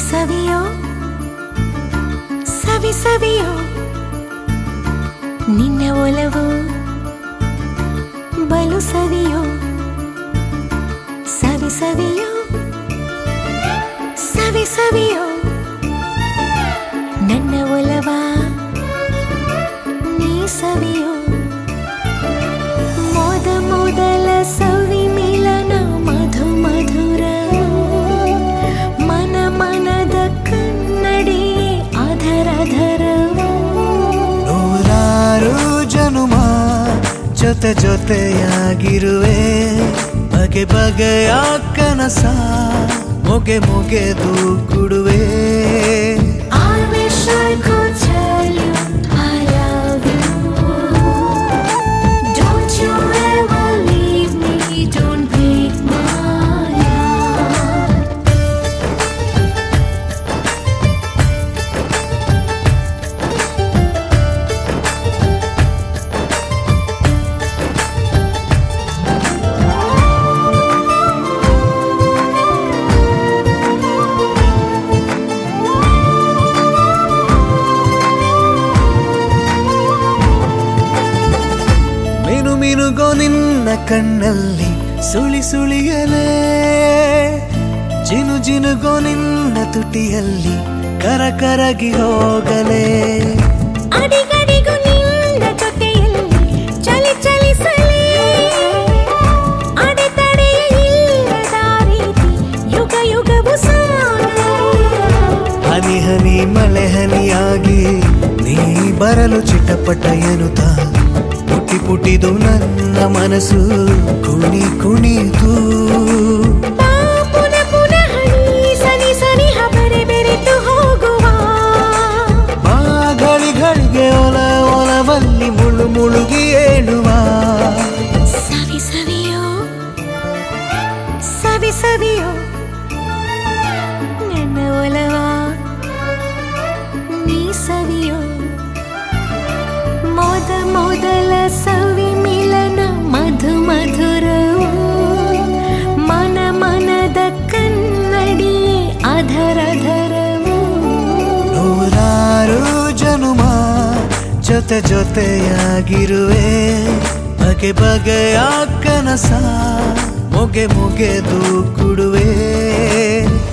ಸವಿಯೋ ಸವಿ ಸವಿಯೋ ನಿನ್ನ ಒಲವು ಬಲು ಸವಿಯೋ ಸವಿ ಸವಿಯೋ ಸವಿ ಸವಿಯೋ ನನ್ನ ಒಲವ ನೀ ಸವಿಯೋ ಮೊದ ಮೊದಲ ಸವಿ ಮಿಲನ ಮಧು ಮಧುರ ಮನ ಮನದ ಕನ್ನಡಿ ಅಧರ ಧರವು ನೂರಾರು ಜನುಮ ಜೊತೆ ಜೊತೆಯಾಗಿರುವೆ ಬಗೆ ಬಗೆಯ ಕನಸ ಮೊಗೆ ಮೊಗೆದು ಕೊಡುವೆ I wish I could tell you I love you. Don't you ever leave me, don't break my heart. ಮಿನು ಮಿನುಗೋ ನಿನ್ನ ಕಣ್ಣಲ್ಲಿ ಸುಳಿ ಸುಳಿಯಲೇ ಜಿನು ಜಿನುಗೋ ನಿನ್ನ ತುಟಿಯಲ್ಲಿ ಕರ ಕರಗಿ ಹೋಗಲೇ ಅಡಿಗಡಿಗೂ ನಿನ್ನ ಜೊತೆಯಲ್ಲಿ ಚಲಿ ಚಲಿಸಲಿ ಅಡೆತಡೆಯಿಲ್ಲದ ರೀತಿ ಯುಗ ಯುಗವು ಸಾಗಲಿ ಹನಿ ಹನಿ ಮಳೆ ಹನಿಯಾಗಿ ನೀ ಬರಲು ಚಿಟಪಟ ಎನ್ನುತ್ತ ಪುಟಿ ಪುಟಿದು ನನ್ನ ಮನಸ್ಸು ಕುಣಿ ಕುಣಿತು ಬಾ ಪುನಃ ಪುನಃ ನೀ ಸನಿ ಸನಿ ಹಬರೆ ಬೆರೆತು ಹೋಗುವ ಆ ಘಳಿ ಘಳಿಗೆ ಒಲ ಒಲವಲ್ಲಿ ಮುಳು ಮುಳುಗಿ ಏಳುವ ಸವಿ ಸವಿಯೋ ಸವಿ ಸವಿಯೋ ನನ್ನ ಒಲವ ನೀ ಸವಿಯೋ ಮೊದ ಮೊದಲ ಸವಿ ಮಿಲನ ಮಧು ಮಧುರವು ಮನ ಮನದ ಕನ್ನಡಿ ಅಧರ ಧರವು ನೂರಾರು ಜನುಮ ಜೊತೆ ಜೊತೆಯಾಗಿರುವೆ ಬಗೆ ಬಗೆಯ ಕನಸ ಮೊಗೆ ಮೊಗೆದು ಕೊಡುವೆ